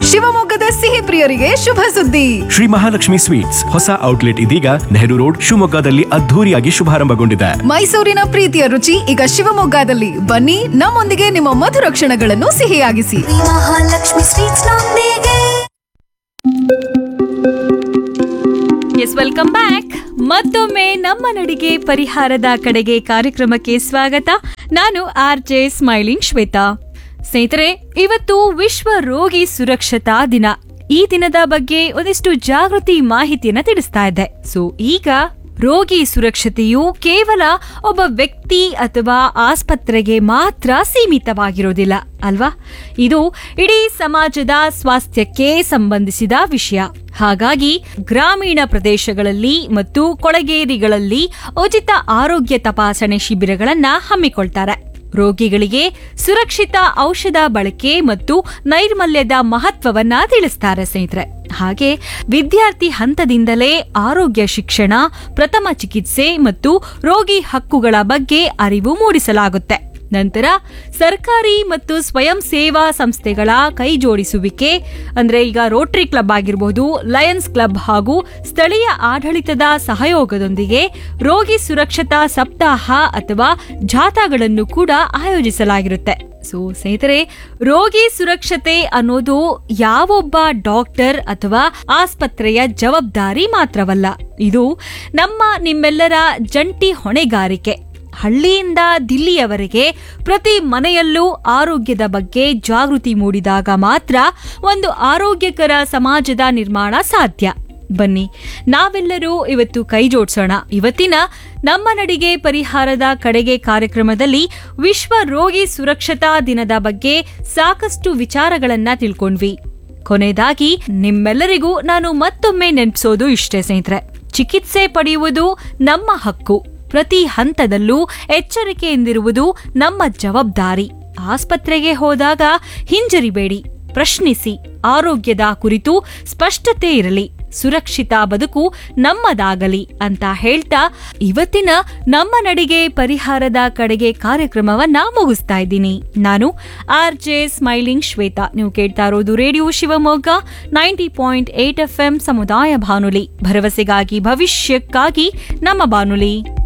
ಶಿವಮೊಗ್ಗದ ಸಿಹಿ ಪ್ರಿಯರಿಗೆ ಶುಭ ಸುದ್ದಿ ಶ್ರೀ ಮಹಾಲಕ್ಷ್ಮಿ ಸ್ವೀಟ್ಸ್ ಹೊಸ ಔಟ್ಲೆಟ್ ಇದೀಗ ನೆಹರು ರೋಡ್ ಶಿವಮೊಗ್ಗದಲ್ಲಿ ಅದ್ಧೂರಿಯಾಗಿ ಶುಭಾರಂಭಗೊಂಡಿದೆ ಮೈಸೂರಿನ ಪ್ರೀತಿಯ ರುಚಿ ಈಗ ಶಿವಮೊಗ್ಗದಲ್ಲಿ ಬನ್ನಿ ನಮ್ಮೊಂದಿಗೆ ನಿಮ್ಮ ಮಧುರ ಕ್ಷಣಗಳನ್ನು ಸಿಹಿಯಾಗಿಸಿ ಶ್ರೀ ಮಹಾಲಕ್ಷ್ಮಿ ಸ್ವೀಟ್ಸ್ ನೊಂದಿಗೆ ಎಸ್ ವೆಲ್ಕಮ್ ಬ್ಯಾಕ್ ಮತ್ತೊಮ್ಮೆ ನಮ್ಮ ನಡಿಗೆ ಪರಿಹಾರದ ಕಡೆಗೆ ಕಾರ್ಯಕ್ರಮಕ್ಕೆ ಸ್ವಾಗತ ನಾನು ಆರ್ ಜೆ ಸ್ಮೈಲಿಂಗ್ ಶ್ವೇತಾ ಸ್ನೇಹಿತರೆ ಇವತ್ತು ವಿಶ್ವ ರೋಗಿ ಸುರಕ್ಷತಾ ದಿನ ಈ ದಿನದ ಬಗ್ಗೆ ಒಂದಿಷ್ಟು ಜಾಗೃತಿ ಮಾಹಿತಿಯನ್ನ ತಿಳಿಸ್ತಾ ಇದ್ದೆ ಸೊ ಈಗ ರೋಗಿ ಸುರಕ್ಷತೆಯು ಕೇವಲ ಒಬ್ಬ ವ್ಯಕ್ತಿ ಅಥವಾ ಆಸ್ಪತ್ರೆಗೆ ಮಾತ್ರ ಸೀಮಿತವಾಗಿರೋದಿಲ್ಲ ಅಲ್ವಾ ಇದು ಇಡೀ ಸಮಾಜದ ಸ್ವಾಸ್ಥ್ಯಕ್ಕೆ ಸಂಬಂಧಿಸಿದ ವಿಷಯ ಹಾಗಾಗಿ ಗ್ರಾಮೀಣ ಪ್ರದೇಶಗಳಲ್ಲಿ ಮತ್ತು ಕೊಳಗೇರಿಗಳಲ್ಲಿ ಉಚಿತ ಆರೋಗ್ಯ ತಪಾಸಣೆ ಶಿಬಿರಗಳನ್ನ ಹಮ್ಮಿಕೊಳ್ತಾರೆ ರೋಗಿಗಳಿಗೆ ಸುರಕ್ಷಿತ ಔಷಧ ಬಳಕೆ ಮತ್ತು ನೈರ್ಮಲ್ಯದ ಮಹತ್ವವನ್ನ ತಿಳಿಸ್ತಾರೆ ಸ್ನೇಹಿತರೆ ಹಾಗೆ ವಿದ್ಯಾರ್ಥಿ ಹಂತದಿಂದಲೇ ಆರೋಗ್ಯ ಶಿಕ್ಷಣ ಪ್ರಥಮ ಚಿಕಿತ್ಸೆ ಮತ್ತು ರೋಗಿ ಹಕ್ಕುಗಳ ಬಗ್ಗೆ ಅರಿವು ಮೂಡಿಸಲಾಗುತ್ತೆ ನಂತರ ಸರ್ಕಾರಿ ಮತ್ತು ಸ್ವಯಂ ಸೇವಾ ಸಂಸ್ಥೆಗಳ ಕೈ ಜೋಡಿಸುವಿಕೆ ಅಂದ್ರೆ ಈಗ ರೋಟರಿ ಕ್ಲಬ್ ಆಗಿರಬಹುದು ಲಯನ್ಸ್ ಕ್ಲಬ್ ಹಾಗೂ ಸ್ಥಳೀಯ ಆಡಳಿತದ ಸಹಯೋಗದೊಂದಿಗೆ ರೋಗಿ ಸುರಕ್ಷತಾ ಸಪ್ತಾಹ ಅಥವಾ ಜಾಥಾಗಳನ್ನು ಕೂಡ ಆಯೋಜಿಸಲಾಗಿರುತ್ತೆ ಸೊ ಸ್ನೇಹಿತರೆ ರೋಗಿ ಸುರಕ್ಷತೆ ಅನ್ನೋದು ಯಾವೊಬ್ಬ ಡಾಕ್ಟರ್ ಅಥವಾ ಆಸ್ಪತ್ರೆಯ ಜವಾಬ್ದಾರಿ ಮಾತ್ರವಲ್ಲ ಇದು ನಮ್ಮ ನಿಮ್ಮೆಲ್ಲರ ಜಂಟಿ ಹೊಣೆಗಾರಿಕೆ ಹಳ್ಳಿಯಿಂದ ದಿಲ್ಲಿಯವರೆಗೆ ಪ್ರತಿ ಮನೆಯಲ್ಲೂ ಆರೋಗ್ಯದ ಬಗ್ಗೆ ಜಾಗೃತಿ ಮೂಡಿದಾಗ ಮಾತ್ರ ಒಂದು ಆರೋಗ್ಯಕರ ಸಮಾಜದ ನಿರ್ಮಾಣ ಸಾಧ್ಯ ಬನ್ನಿ ನಾವೆಲ್ಲರೂ ಇವತ್ತು ಕೈ ಜೋಡಿಸೋಣ ಇವತ್ತಿನ ನಮ್ಮ ನಡಿಗೆ ಪರಿಹಾರದ ಕಡೆಗೆ ಕಾರ್ಯಕ್ರಮದಲ್ಲಿ ವಿಶ್ವ ರೋಗಿ ಸುರಕ್ಷತಾ ದಿನದ ಬಗ್ಗೆ ಸಾಕಷ್ಟು ವಿಚಾರಗಳನ್ನ ತಿಳ್ಕೊಂಡ್ವಿ ಕೊನೆಯದಾಗಿ ನಿಮ್ಮೆಲ್ಲರಿಗೂ ನಾನು ಮತ್ತೊಮ್ಮೆ ನೆನಪಿಸೋದು ಇಷ್ಟೇ ಸ್ನೇಹಿತರೆ ಚಿಕಿತ್ಸೆ ಪಡೆಯುವುದು ನಮ್ಮ ಹಕ್ಕು ಪ್ರತಿ ಹಂತದಲ್ಲೂ ಎಚ್ಚರಿಕೆಯಿಂದಿರುವುದು ನಮ್ಮ ಜವಾಬ್ದಾರಿ ಆಸ್ಪತ್ರೆಗೆ ಹೋದಾಗ ಹಿಂಜರಿಬೇಡಿ ಪ್ರಶ್ನಿಸಿ ಆರೋಗ್ಯದ ಕುರಿತು ಸ್ಪಷ್ಟತೆ ಇರಲಿ ಸುರಕ್ಷಿತ ಬದುಕು ನಮ್ಮದಾಗಲಿ ಅಂತ ಹೇಳ್ತಾ ಇವತ್ತಿನ ನಮ್ಮ ನಡಿಗೆ ಪರಿಹಾರದ ಕಡೆಗೆ ಕಾರ್ಯಕ್ರಮವನ್ನ ಮುಗಿಸ್ತಾ ಇದ್ದೀನಿ ನಾನು ಆರ್ ಜೆ ಸ್ಮೈಲಿಂಗ್ ಶ್ವೇತಾ ನೀವು ಕೇಳ್ತಾ ಇರೋದು radio Shivamogga ninety point eight F M ಸಮುದಾಯ ಬಾನುಲಿ ಭರವಸೆಗಾಗಿ ಭವಿಷ್ಯಕ್ಕಾಗಿ ನಮ್ಮ ಬಾನುಲಿ